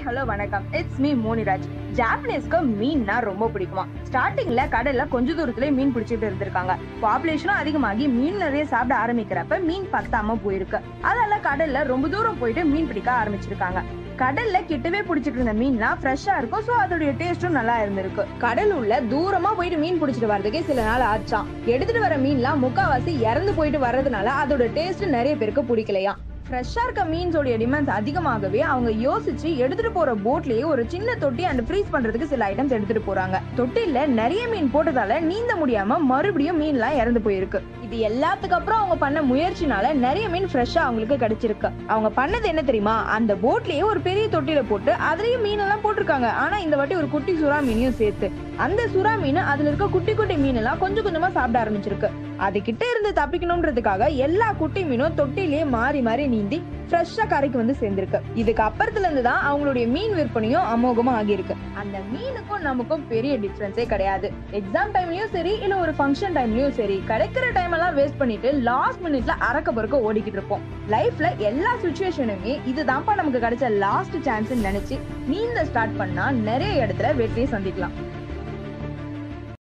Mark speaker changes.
Speaker 1: hello வணக்கம் it's me மோனிராஜ் ஜாப்பனீஸ்க்கு மீன்னா ரொம்ப பிடிக்குமா ஸ்டார்டிங்ல கடல்ல கொஞ்ச தூரத்துல மீன் பிடிச்சிட்டு இருந்திருக்காங்க பாப்புலேஷனும் அதிகமாகி மீன் நிறைய சாப்பிட ஆரம்பிக்கிறப்ப மீன் பத்தாம போயிருக்கு அதனால கடல்ல ரொம்ப தூரம் போயிட்டு மீன் பிடிக்க ஆரம்பிச்சிருக்காங்க கடல்ல கிட்டவே பிடிச்சிட்டு இருந்த மீன்லாம் ஃப்ரெஷ்ஷா இருக்கும் சோ அதோடைய டேஸ்டும் நல்லா இருந்திருக்கு கடல் உள்ள தூரமா போயிட்டு மீன் பிடிச்சிட்டு வரதுக்கே சில நாள் ஆச்சாம் எடுத்துட்டு வர மீன்லாம் முக்காவாசி இறந்து போயிட்டு வர்றதுனால அதோட டேஸ்ட் நிறைய பேருக்கு பிடிக்கலையா ஃப்ரெஷ்ஷா இருக்க மீன்ஸோடைய டிமாண்ட்ஸ் அதிகமாகவே அவங்க யோசிச்சு எடுத்துட்டு போற போட்லயே ஒரு சின்ன தொட்டி அண்ட் ஃப்ரீஸ் பண்றதுக்கு சில ஐட்டம்ஸ் எடுத்துட்டு போறாங்க தொட்டில நிறைய மீன் போட்டதால நீந்த முடியாம மறுபடியும் மீன்லாம் இறந்து போயிருக்கு இது எல்லாத்துக்கு அப்புறம் அவங்க பண்ண முயற்சினால நிறைய மீன் ஃப்ரெஷ்ஷா அவங்களுக்கு கிடைச்சிருக்கு அவங்க பண்ணது என்ன தெரியுமா அந்த போட்லயே ஒரு பெரிய தொட்டில போட்டு அதுலயும் மீன் எல்லாம் போட்டிருக்காங்க ஆனா இந்த வாட்டி ஒரு குட்டி சுறா மீனையும் சேர்த்து அந்த சுறா மீன் அதுல இருக்க குட்டி குட்டி மீன் எல்லாம் கொஞ்சம் கொஞ்சமா சாப்பிட ஆரம்பிச்சிருக்கு அது கிட்ட இருந்து தப்பிக்கணும்ன்றதுக்காக எல்லா குட்டி மீனும் தொட்டிலேயே மாறி மாறி நீந்தி ஃப்ரெஷ்ஷா கரைக்கு வந்து சேர்ந்திருக்கு இதுக்கு அப்புறத்துல இருந்து தான் அவங்களுடைய மீன் விற்பனையும் அமோகமா ஆகியிருக்கு அந்த மீனுக்கும் நமக்கும் பெரிய டிஃபரன்ஸே கிடையாது எக்ஸாம் டைம்லயும் சரி இல்ல ஒரு ஃபங்க்ஷன் டைம்லயும் சரி கிடைக்கிற டைம் எல்லாம் வேஸ்ட் பண்ணிட்டு லாஸ்ட் மினிட்ல அறக்க பொறுக்க ஓடிக்கிட்டு இருப்போம் லைஃப்ல எல்லா சுச்சுவேஷனுமே இதுதான்ப்பா நமக்கு கிடைச்ச லாஸ்ட் சான்ஸ் நினைச்சு நீந்த ஸ்டார்ட் பண்ணா நிறைய இடத்துல வெற்றியை சந்திக்கலாம்